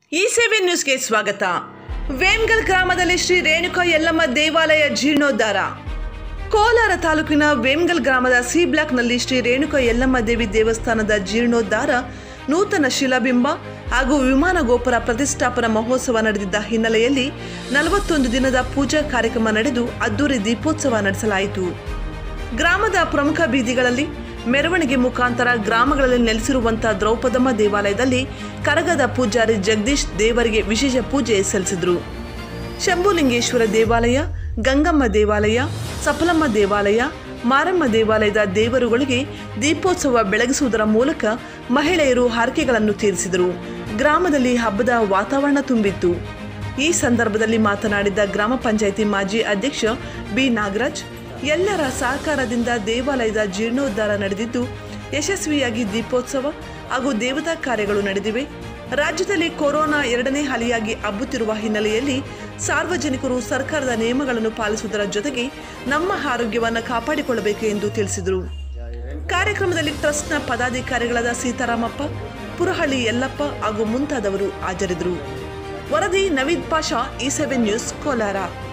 ಈ ಸೇವೆ ನ್ಯೂಸ್ಗೆ ಸ್ವಾಗತ ವೇಮ್ಗಲ್ ಗ್ರಾಮದಲ್ಲಿ ಶ್ರೀ ರೇಣುಕಾ ಯಲ್ಲಮ್ಮ ದೇವಾಲಯ ಜೀರ್ಣೋದ್ಧಾರ ಕೋಲಾರ ತಾಲೂಕಿನ ವೇಮ್ಗಲ್ ಗ್ರಾಮದ ಸಿ ಬ್ಲಾಕ್ನಲ್ಲಿ ಶ್ರೀ ರೇಣುಕಾ ಯಲ್ಲಮ್ಮ ದೇವಿ ದೇವಸ್ಥಾನದ ಜೀರ್ಣೋದ್ಧಾರ ನೂತನ ಶಿಲಾಬಿಂಬ ಹಾಗೂ ವಿಮಾನ ಗೋಪುರ ಪ್ರತಿಷ್ಠಾಪನಾ ಮಹೋತ್ಸವ ನಡೆದಿದ್ದ ಹಿನ್ನೆಲೆಯಲ್ಲಿ ನಲವತ್ತೊಂದು ದಿನದ ಪೂಜಾ ಕಾರ್ಯಕ್ರಮ ನಡೆದು ಅದ್ದೂರಿ ದೀಪೋತ್ಸವ ನಡೆಸಲಾಯಿತು ಗ್ರಾಮದ ಪ್ರಮುಖ ಬೀದಿಗಳಲ್ಲಿ ಮೆರವಣಿಗೆ ಮುಖಾಂತರ ಗ್ರಾಮಗಳಲ್ಲಿ ನೆಲೆಸಿರುವಂತಹ ದ್ರೌಪದಮ್ಮ ದೇವಾಲಯದಲ್ಲಿ ಕರಗದ ಪೂಜಾರಿ ಜಗದೀಶ್ ದೇವರಿಗೆ ವಿಶೇಷ ಪೂಜೆ ಸಲ್ಲಿಸಿದರು ಶಂಭುಲಿಂಗೇಶ್ವರ ದೇವಾಲಯ ಗಂಗಮ್ಮ ದೇವಾಲಯ ಸಫಲಮ್ಮ ದೇವಾಲಯ ಮಾರಮ್ಮ ದೇವಾಲಯದ ದೇವರುಗಳಿಗೆ ದೀಪೋತ್ಸವ ಬೆಳಗಿಸುವುದರ ಮೂಲಕ ಮಹಿಳೆಯರು ಹಾರಕೆಗಳನ್ನು ತೀರಿಸಿದರು ಗ್ರಾಮದಲ್ಲಿ ಹಬ್ಬದ ವಾತಾವರಣ ತುಂಬಿತ್ತು ಈ ಸಂದರ್ಭದಲ್ಲಿ ಮಾತನಾಡಿದ ಗ್ರಾಮ ಪಂಚಾಯಿತಿ ಮಾಜಿ ಅಧ್ಯಕ್ಷ ಬಿ ನಾಗರಾಜ್ ಎಲ್ಲರ ಸಹಕಾರದಿಂದ ದೇವಾಲಯದ ಜೀರ್ಣೋದ್ಧಾರ ನಡೆದಿದ್ದು ಯಶಸ್ವಿಯಾಗಿ ದೀಪೋತ್ಸವ ಹಾಗೂ ದೇವತಾ ಕಾರ್ಯಗಳು ನಡೆದಿವೆ ರಾಜ್ಯದಲ್ಲಿ ಕೊರೋನಾ ಎರಡನೇ ಅಲೆಯಾಗಿ ಹಬ್ಬುತ್ತಿರುವ ಹಿನ್ನೆಲೆಯಲ್ಲಿ ಸಾರ್ವಜನಿಕರು ಸರ್ಕಾರದ ನಿಯಮಗಳನ್ನು ಪಾಲಿಸುವುದರ ಜೊತೆಗೆ ನಮ್ಮ ಆರೋಗ್ಯವನ್ನು ಕಾಪಾಡಿಕೊಳ್ಳಬೇಕು ಎಂದು ತಿಳಿಸಿದರು ಕಾರ್ಯಕ್ರಮದಲ್ಲಿ ಟ್ರಸ್ಟ್ನ ಪದಾಧಿಕಾರಿಗಳಾದ ಸೀತಾರಾಮಪ್ಪ ಪುರಹಳ್ಳಿ ಯಲ್ಲಪ್ಪ ಹಾಗೂ ಮುಂತಾದವರು ಹಾಜರಿದ್ದರು ವರದಿ ನವೀದ್ ಪಾಷಾ ಈ ಸೆವೆನ್ ನ್ಯೂಸ್ ಕೋಲಾರ